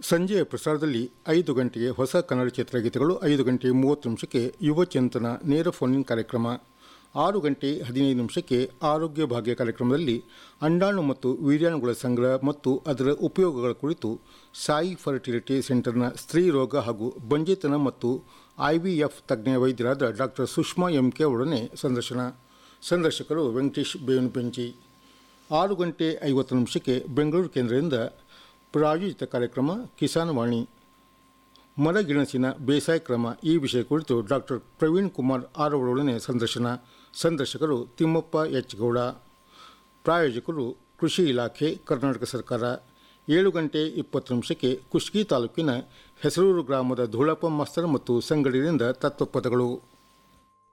ಸಂಜೆಯ ಪ್ರಸಾರದಲ್ಲಿ ಐದು ಗಂಟೆಗೆ ಹೊಸ ಕನ್ನಡ ಚಿತ್ರಗೀತೆಗಳು ಐದು ಗಂಟೆ ಮೂವತ್ತು ನಿಮಿಷಕ್ಕೆ ಯುವ ಚಿಂತನ ನೇರ ಫೋನಿನ್ ಕಾರ್ಯಕ್ರಮ ಆರು ಗಂಟೆ ಹದಿನೈದು ನಿಮಿಷಕ್ಕೆ ಆರೋಗ್ಯ ಭಾಗ್ಯ ಕಾರ್ಯಕ್ರಮದಲ್ಲಿ ಅಂಡಾಣು ಮತ್ತು ವೀರ್ಯಾಣುಗಳ ಸಂಗ್ರಹ ಮತ್ತು ಅದರ ಉಪಯೋಗಗಳ ಕುರಿತು ಸಾಯಿ ಫರ್ಟಿಲಿಟಿ ಸೆಂಟರ್ನ ಸ್ತ್ರೀ ರೋಗ ಹಾಗೂ ಬಂಜೆತನ ಮತ್ತು ಐವಿಎಫ್ ತಜ್ಞ ವೈದ್ಯರಾದ ಡಾಕ್ಟರ್ ಸುಷ್ಮಾ ಎಂ ಕೆ ಅವರೊಡನೆ ಸಂದರ್ಶನ ಸಂದರ್ಶಕರು ವೆಂಕಟೇಶ್ ಬೇವನ್ ಬೆಂಚಿ ಆರು ಗಂಟೆ ಐವತ್ತು ನಿಮಿಷಕ್ಕೆ ಬೆಂಗಳೂರು ಕೇಂದ್ರದಿಂದ ಪ್ರಾಯೋಜಿತ ಕಾರ್ಯಕ್ರಮ ಕಿಸಾನ್ ವಾಣಿ ಮರಗಿಣಸಿನ ಬೇಸಾಯ ಕ್ರಮ ಈ ವಿಷಯ ಕುರಿತು ಡಾಕ್ಟರ್ ಪ್ರವೀಣ್ ಕುಮಾರ್ ಆರ್ ಅವರೊಡನೆ ಸಂದರ್ಶನ ಸಂದರ್ಶಕರು ತಿಮ್ಮಪ್ಪ ಎಚ್ ಗೌಡ ಪ್ರಾಯೋಜಕರು ಕೃಷಿ ಇಲಾಖೆ ಕರ್ನಾಟಕ ಸರ್ಕಾರ ಏಳು ಗಂಟೆ ಇಪ್ಪತ್ತು ನಿಮಿಷಕ್ಕೆ ಕುಷ್ಟಗಿ ತಾಲೂಕಿನ ಹೆಸರೂರು ಗ್ರಾಮದ ಧೂಳಪ್ಪ ಮಾಸ್ತರ್ ಮತ್ತು ಸಂಗಡಿಯಿಂದ ತತ್ವಪದಗಳು